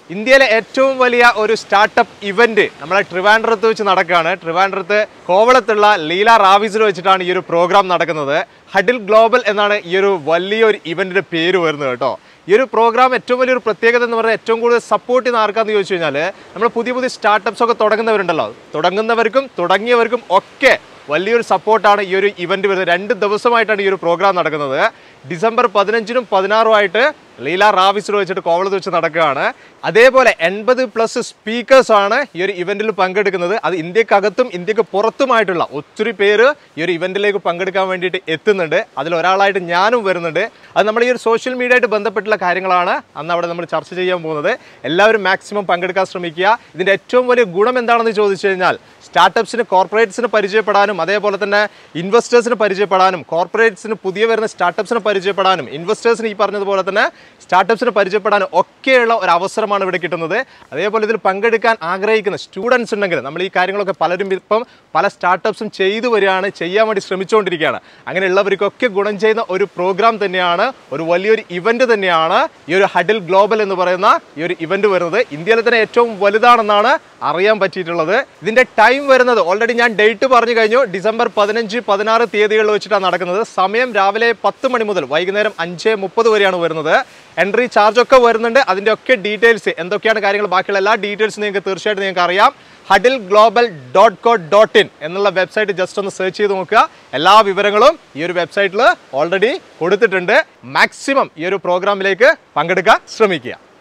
ഇന്ത്യയിലെ ഏറ്റവും വലിയ ഒരു സ്റ്റാർട്ടപ്പ് ഇവന്റ് നമ്മളെ ട്രിവാൻഡ്രത്ത് വെച്ച് നടക്കുകയാണ് ട്രിവാൻഡ്രത്ത് കോവളത്തുള്ള ലീല റാവിസിൽ വെച്ചിട്ടാണ് ഈ ഒരു പ്രോഗ്രാം നടക്കുന്നത് ഹഡിൽ ഗ്ലോബൽ എന്നാണ് ഈ ഒരു വലിയൊരു ഇവന്റിന്റെ പേര് വരുന്നത് കേട്ടോ ഈ ഒരു പ്രോഗ്രാം ഏറ്റവും വലിയൊരു പ്രത്യേകത എന്ന് പറഞ്ഞാൽ ഏറ്റവും കൂടുതൽ സപ്പോർട്ട് ചെയ്യുന്ന ആർക്കാന്ന് ചോദിച്ചു കഴിഞ്ഞാൽ നമ്മൾ പുതിയ പുതിയ സ്റ്റാർട്ടപ്സ് ഒക്കെ തുടങ്ങുന്നവരുണ്ടല്ലോ തുടങ്ങുന്നവർക്കും തുടങ്ങിയവർക്കും ഒക്കെ വലിയൊരു സപ്പോർട്ടാണ് ഈ ഒരു ഇവന്റ് വരുന്നത് രണ്ട് ദിവസമായിട്ടാണ് ഈ ഒരു പ്രോഗ്രാം നടക്കുന്നത് ഡിസംബർ പതിനഞ്ചിനും പതിനാറുമായിട്ട് ലീല റാവിസിൽ വെച്ചിട്ട് കോവളത്ത് വെച്ച് നടക്കുകയാണ് അതേപോലെ എൺപത് പ്ലസ് സ്പീക്കേഴ്സ് ആണ് ഈ ഒരു ഇവന്റിൽ പങ്കെടുക്കുന്നത് അത് ഇന്ത്യക്കകത്തും ഇന്ത്യക്ക് പുറത്തുമായിട്ടുള്ള ഒത്തിരി പേര് ഈ ഒരു ഇവന്റിലേക്ക് പങ്കെടുക്കാൻ വേണ്ടിയിട്ട് എത്തുന്നുണ്ട് അതിൽ ഒരാളായിട്ട് ഞാനും വരുന്നുണ്ട് അത് നമ്മൾ ഈ ഒരു സോഷ്യൽ മീഡിയ ആയിട്ട് ബന്ധപ്പെട്ടുള്ള കാര്യങ്ങളാണ് അന്ന് അവിടെ നമ്മൾ ചർച്ച ചെയ്യാൻ പോകുന്നത് എല്ലാവരും മാക്സിമം പങ്കെടുക്കാൻ ശ്രമിക്കുക ഇതിന്റെ ഏറ്റവും വലിയ ഗുണം എന്താണെന്ന് ചോദിച്ചു കഴിഞ്ഞാൽ സ്റ്റാർട്ടപ്സിന് കോർപ്പറേറ്റ്സിന് പരിചയപ്പെടാനും അതേപോലെ തന്നെ ഇൻവെസ്റ്റേഴ്സിന് പരിചയപ്പെടാനും കോർപ്പറേറ്റ്സിന് പുതിയ വരുന്ന സ്റ്റാർട്ടപ്സിന് പരിചയപ്പെടാനും ഇൻവെസ്റ്റേഴ്സിന് ഈ പറഞ്ഞതുപോലെ തന്നെ സ്റ്റാർട്ടപ്സിന് പരിചയപ്പെടാനും ഒക്കെയുള്ള ഒരു അവസരമാണ് ഇവിടെ കിട്ടുന്നത് അതേപോലെ ഇതിൽ പങ്കെടുക്കാൻ ആഗ്രഹിക്കുന്ന സ്റ്റുഡൻസ് ഉണ്ടെങ്കിൽ നമ്മൾ ഈ കാര്യങ്ങളൊക്കെ പലരും ഇപ്പം പല സ്റ്റാർട്ടപ്സും ചെയ്തു വരികയാണ് ചെയ്യാൻ വേണ്ടി ശ്രമിച്ചുകൊണ്ടിരിക്കുകയാണ് അങ്ങനെയുള്ളവർക്കൊക്കെ ഗുണം ചെയ്യുന്ന ഒരു പ്രോഗ്രാം തന്നെയാണ് ഒരു വലിയൊരു ഇവന്റ് തന്നെയാണ് ഈ ഒരു ഹഡിൽ ഗ്ലോബൽ എന്ന് പറയുന്ന ഈ ഒരു ഇവന്റ് വരുന്നത് ഇന്ത്യയിലെ തന്നെ ഏറ്റവും വലുതാണെന്നാണ് അറിയാൻ പറ്റിയിട്ടുള്ളത് ഇതിന്റെ ടൈം വരുന്നത് ഓൾറെഡി ഞാൻ ഡേറ്റ് പറഞ്ഞു കഴിഞ്ഞു ഡിസംബർ പതിനഞ്ച് പതിനാറ് തീയതികളിൽ വെച്ചിട്ടാണ് നടക്കുന്നത് സമയം രാവിലെ പത്ത് മണി മുതൽ വൈകുന്നേരം അഞ്ച് മുപ്പത് വരെയാണ് വരുന്നത് എൻട്രി ചാർജ് ഒക്കെ വരുന്നുണ്ട് അതിന്റെ ഒക്കെ ഡീറ്റെയിൽസ് എന്തൊക്കെയാണ് കാര്യങ്ങൾ ബാക്കിയുള്ള എല്ലാ ഡീറ്റെയിൽസും നിങ്ങൾക്ക് തീർച്ചയായിട്ടും നിങ്ങൾക്ക് അറിയാം huddle global dot co dot in എന്നുള്ള വെബ്സൈറ്റ് ജസ്റ്റ് ഒന്ന് സെർച്ച് ചെയ്ത് നോക്കുക എല്ലാ വിവരങ്ങളും ഈ ഒരു വെബ്സൈറ്റിൽ ഓൾറെഡി കൊടുത്തിട്ടുണ്ട് മാക്സിമം ഈ ഒരു പ്രോഗ്രാമിലേക്ക് പങ്കെടുക്കാൻ ശ്രമിക്കുക